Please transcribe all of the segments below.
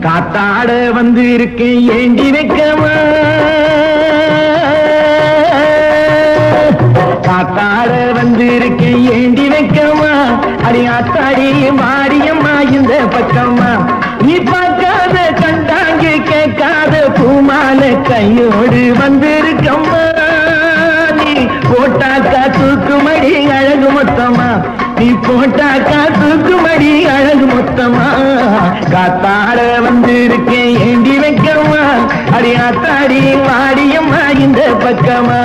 காத்தாட வந்து இருக்கேன் ஏண்டி வைக்கவா காத்தாட வந்து இருக்கேன் ஏண்டி வைக்கவா அடி ஆத்தாடி மாரியம்மா இந்த பக்கம்மா நீ பார்க்காத கண்டாங்க கேட்காத பூமால கையோடு வந்திருக்கம்மா நீ போட்டாக்கா தூக்குமடி அழகு மொத்தமா நீ போட்டாக்கா தூக்குமடி அழகு மொத்தமா காத்தாட வந்திருக்கேன் ஏண்டி வைக்கமா அடி ஆத்தாடி மாடியம்மா இந்த பக்கமா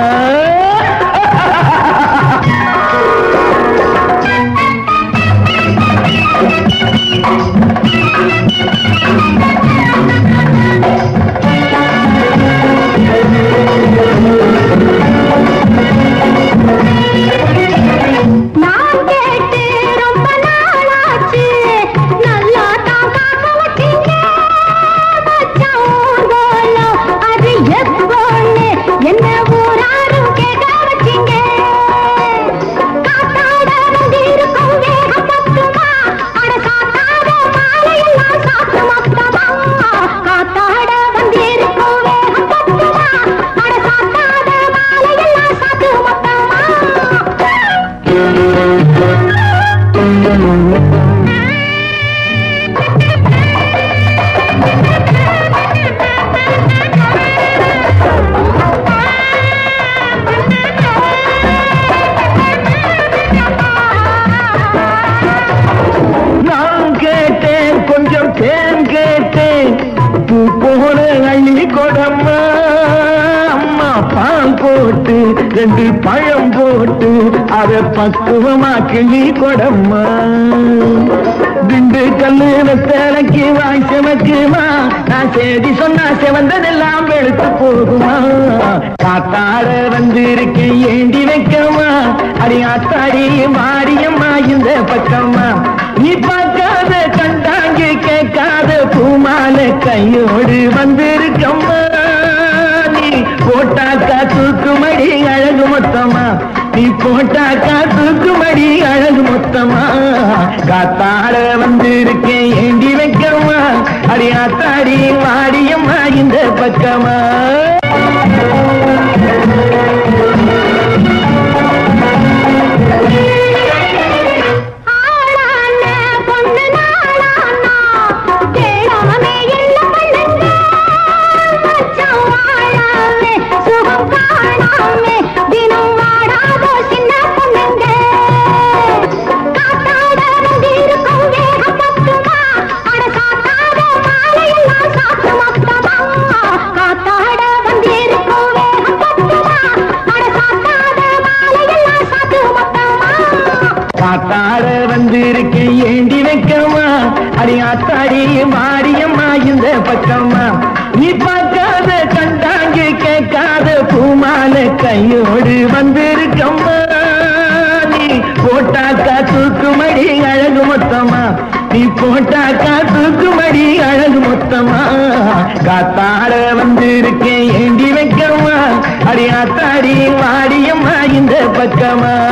நான் கேட்டு ரொம்ப நாளாச்சு நல்லா தான் காக்க வச்சீங்க மச்சான் போலும் அது எப்போன்னு என்ன ஊராரும் கேட்க வச்சீங்க காத்தாட வந்திருக்கும் வேகம் மொத்தமா அட சாத்தாட மாலையெல்லாம் சாத்து மொத்தமா காத்தாட வந்திருக்கும் வேகம் மொத்தமா அட சாத்தாட மாலையெல்லாம் சாத்து மொத்தமா நான் கேட்டேன் கொஞ்சம் தேன் கேட்டேன் பூ போல அள்ளி கொடம்மா அம்மா பால் போட்டு ரெண்டு பழம் போட்டு அத பக்குவமா கிளி கொடம்மா திண்டு கல்லு சேலைக்கு வாய் செமக்குமா நான் செய்தி சொன்னா செவந்ததெல்லாம் வெளுத்து போகுமா காத்தாட வந்திருக்கேன் ஏண்டி வைக்கமா அடி ஆத்தாடி மாரியம்மா இந்த பக்கமா நீ பார்க்காத கண்டாங்க கேட்காத பூமால கையோடு வந்திருக்கம்மா நீ போட்டாக்கா தூக்குமடி அழகு மொத்தமா நீ போட்டாக்கா தூக்குமடி அழகு மொத்தமா காத்தாட வந்திருக்கேன் ஏண்டி வைக்கமா அடி ஆத்தாடி மாடியம்மா இந்த பக்கமா ஆளான பொண்ணு நாளானா தேடாமே எல்லாம் பண்ணுங்க மச்சான் வாழாமே சுகம் காணாமே தினம் வாடாதோ சின்ன பொண்ணுங்க காத்தாட வந்திருக்கும் வேகம் மொத்தமா அட சாத்தாட மாலையெல்லாம் சாத்து மொத்தமா காத்தாட வந்திருக்கும் வேகம் மொத்தமா அட சாத்தாட மாலையெல்லாம் சாத்து மொத்தமா காத்தாட வந்திருக்கேன் ஏண்டி வைக்கமா அடி ஆத்தாடி மாரியம்மா இந்த பக்கமா நீ பார்க்காத கண்டாங்க கேட்காத பூமால கையோடு வந்திருக்கம்மா நீ போட்டாக்கா தூக்குமடி அழகு மொத்தமா நீ போட்டாக்கா தூக்குமடி அழகு மொத்தமா காத்தாட வந்திருக்கேன் ஏண்டி வைக்கமா அடி ஆத்தாடி மாடியம்மா இந்த பக்கமா